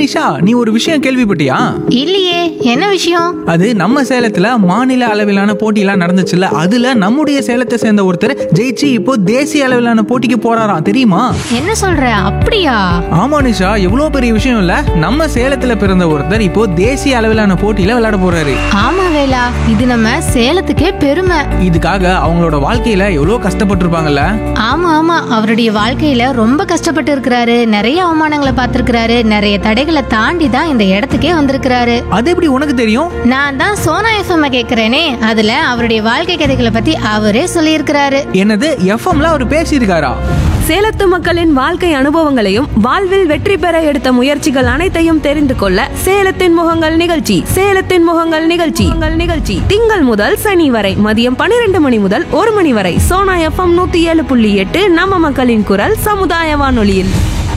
நிஷா நீ ஒரு விஷயம் கேள்விப்பட்டியா இல்லையே என்ன விஷயம் அது நம்ம சேலத்துல மாநில அளவிலான போட்டியெல்லாம் நடந்துச்சுல்ல அதுல நம்முடைய சேலத்தை சேர்ந்த ஒருத்தர் ஜெயிச்சு இப்போ தேசிய அளவிலான போட்டிக்கு போறாராம் தெரியுமா என்ன சொல்ற அப்படியா ஆமா நிஷா எவ்வளோ பெரிய விஷயம் இல்ல நம்ம சேலத்துல பிறந்த ஒருத்தர் இப்போ தேசிய அளவிலான போட்டியில விளையாட போறாரு ஆமா வேலா இது நம்ம சேலத்துக்கே பெருமை இதுக்காக அவங்களோட வாழ்க்கையில எவ்வளோ கஷ்டப்பட்டிருப்பாங்கல்ல ஆமா ஆமா அவருடைய வாழ்க்கையில ரொம்ப கஷ்டப்பட்டு இருக்கிறாரு நிறைய அவமானங்களை பார்த்திருக்கிறாரு நிறைய தடைகளை தாண்டி தான் இந்த இடத்துக்கே வந்திருக்கிறாரு அது எப்படி உனக்கு தெரியும் நான் தான் சோனா எஃப்எம் கேக்குறேனே அதுல அவருடைய வாழ்க்கை கதைகளை பத்தி அவரே சொல்லியிருக்கிறாரு என்னது எஃப்எம்ல அவர் பேசியிருக்காரா சேலத்து மக்களின் வாழ்க்கை அனுபவங்களையும் வாழ்வில் வெற்றி பெற எடுத்த முயற்சிகள் அனைத்தையும் தெரிந்து கொள்ள சேலத்தின் முகங்கள் நிகழ்ச்சி சேலத்தின் முகங்கள் நிகழ்ச்சி உங்கள் நிகழ்ச்சி திங்கள் முதல் சனி வரை மதியம் பன்னிரண்டு மணி முதல் ஒரு மணி வரை சோனா எஃப்எம் நூத்தி ஏழு புள்ளி எட்டு நம்ம மக்களின் குரல் சமுதாய வானொலியில்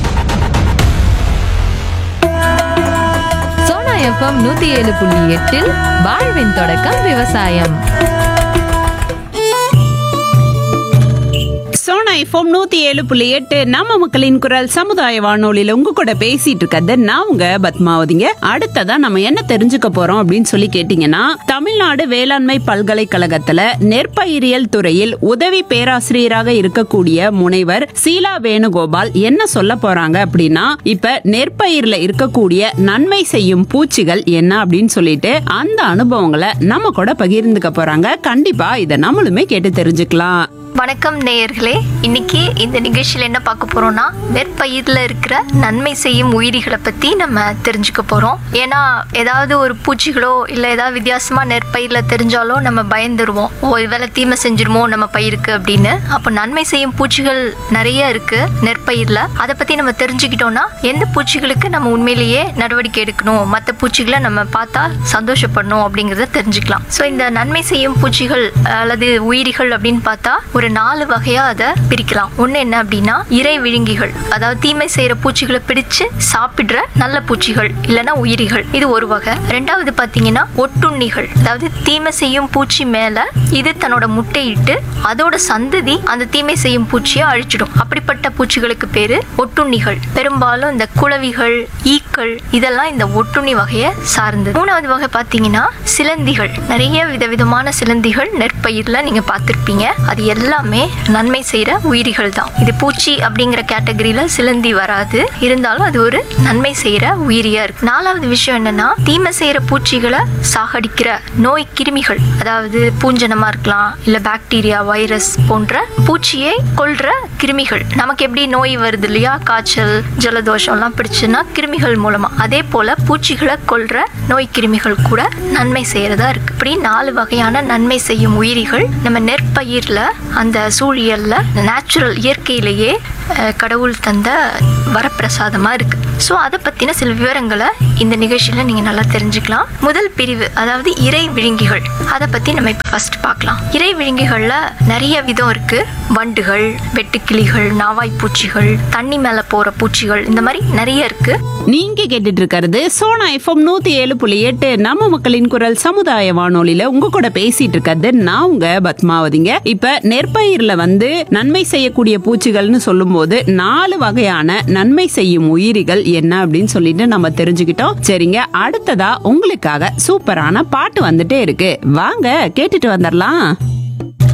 சோனா எஃப்எம் நூத்தி ஏழு புள்ளி எட்டில் வாழ்வின் தொடக்கம் விவசாயம் சோனா எஃப்எம் நூத்தி ஏழு புள்ளி எட்டு நம்ம மக்களின் குரல் சமுதாய வானொலியில உங்க கூட பேசிட்டு இருக்கிறது நான் உங்க பத்மாவதிங்க அடுத்ததா நம்ம என்ன தெரிஞ்சுக்க போறோம் அப்படின்னு சொல்லி கேட்டீங்கன்னா தமிழ்நாடு வேளாண்மை பல்கலைக்கழகத்துல நெற்பயிரியல் துறையில் உதவி பேராசிரியராக இருக்கக்கூடிய முனைவர் சீலா வேணுகோபால் என்ன சொல்ல போறாங்க அப்படின்னா இப்ப நெற்பயிர்ல இருக்கக்கூடிய நன்மை செய்யும் பூச்சிகள் என்ன அப்படின்னு சொல்லிட்டு அந்த அனுபவங்களை நம்ம கூட பகிர்ந்துக்க போறாங்க கண்டிப்பா இதை நம்மளுமே கேட்டு தெரிஞ்சுக்கலாம் வணக்கம் நேயர்களே இன்னைக்கு இந்த நிகழ்ச்சியில் என்ன பார்க்க போறோம்னா நெற்பயிரில் இருக்கிற நன்மை செய்யும் உயிரிகளை பற்றி நம்ம தெரிஞ்சுக்க போகிறோம் ஏன்னா ஏதாவது ஒரு பூச்சிகளோ இல்லை ஏதாவது வித்தியாசமாக நெற்பயிரில் தெரிஞ்சாலோ நம்ம பயந்துருவோம் ஓ இவ்வளோ தீமை செஞ்சிருமோ நம்ம பயிருக்கு அப்படின்னு அப்போ நன்மை செய்யும் பூச்சிகள் நிறைய இருக்கு நெற்பயிரில் அதை பற்றி நம்ம தெரிஞ்சுக்கிட்டோம்னா எந்த பூச்சிகளுக்கு நம்ம உண்மையிலேயே நடவடிக்கை எடுக்கணும் மற்ற பூச்சிகளை நம்ம பார்த்தா சந்தோஷப்படணும் அப்படிங்கிறத தெரிஞ்சுக்கலாம் ஸோ இந்த நன்மை செய்யும் பூச்சிகள் அல்லது உயிரிகள் அப்படின்னு பார்த்தா ஒரு நாலு வகையா அதை பிரிக்கலாம் ஒண்ணு என்ன அப்படின்னா இறை விழுங்கிகள் அதாவது தீமை செய்யற பூச்சிகளை பிடிச்சு சாப்பிடுற நல்ல பூச்சிகள் இல்லைன்னா உயிரிகள் இது ஒரு வகை ரெண்டாவது பாத்தீங்கன்னா ஒட்டுண்ணிகள் அதாவது தீமை செய்யும் பூச்சி மேல இது தன்னோட முட்டையிட்டு அதோட சந்ததி அந்த தீமை செய்யும் பூச்சியை அழிச்சிடும் அப்படிப்பட்ட பூச்சிகளுக்கு பேரு ஒட்டுண்ணிகள் பெரும்பாலும் இந்த குளவிகள் ஈக்கள் இதெல்லாம் இந்த ஒட்டுண்ணி வகையை சார்ந்தது மூணாவது வகை பாத்தீங்கன்னா சிலந்திகள் நிறைய விதவிதமான சிலந்திகள் நெற்பயிர்ல நீங்க பார்த்திருப்பீங்க அது எல்லாமே நன்மை செய்யற உயிரிகள் தான் இது பூச்சி அப்படிங்கிற கேட்டகரியில சிலந்தி வராது இருந்தாலும் அது ஒரு நன்மை செய்யற உயிரியா இருக்கு நாலாவது விஷயம் என்னன்னா தீமை செய்யற பூச்சிகளை சாகடிக்கிற நோய் கிருமிகள் அதாவது பூஞ்சனமா இருக்கலாம் இல்ல பாக்டீரியா வைரஸ் போன்ற பூச்சியை கொல்ற கிருமிகள் நமக்கு எப்படி நோய் வருது இல்லையா காய்ச்சல் ஜலதோஷம் எல்லாம் பிடிச்சுன்னா கிருமிகள் மூலமா அதே போல பூச்சிகளை கொல்ற நோய் கிருமிகள் கூட நன்மை செய்யறதா இருக்கு இப்படி நாலு வகையான நன்மை செய்யும் உயிரிகள் நம்ம நெற்பயிர்ல அந்த சூழியல்ல நேச்சுரல் இயற்கையிலேயே அஹ், கடவுள் தந்த வரப்பிரசாதமா இருக்கு ஸோ அதை பத்தின சில விவரங்களை இந்த நிகழ்ச்சியில நீங்க நல்லா தெரிஞ்சுக்கலாம் முதல் பிரிவு அதாவது இறை விழுங்கிகள் அதை பத்தி நம்ம இப்போ ஃபர்ஸ்ட் பார்க்கலாம் இறை விழுங்கிகள்ல நிறைய விதம் இருக்கு வண்டுகள் வெட்டுக்கிளிகள் நாவாய் பூச்சிகள் தண்ணி மேல போற பூச்சிகள் இந்த மாதிரி நிறைய இருக்கு நீங்க கேட்டுட்டு இருக்கிறது சோனா எஃப்எம் நூத்தி ஏழு புள்ளி எட்டு நம்ம மக்களின் குரல் சமுதாய வானொலியில உங்க கூட பேசிட்டு இருக்கிறது நான் உங்க பத்மாவதிங்க இப்ப நெற்பயிர்ல வந்து நன்மை செய்யக்கூடிய பூச்சிகள்னு சொல்லும்போது நாலு வகையான நன்மை செய்யும் உயிரிகள் என்ன அப்படின்னு சொல்லிட்டு நம்ம தெரிஞ்சுக்கிட்டோம் சரிங்க அடுத்ததா உங்களுக்காக சூப்பரான பாட்டு வந்துட்டே இருக்கு வாங்க கேட்டுட்டு வந்துடலாம்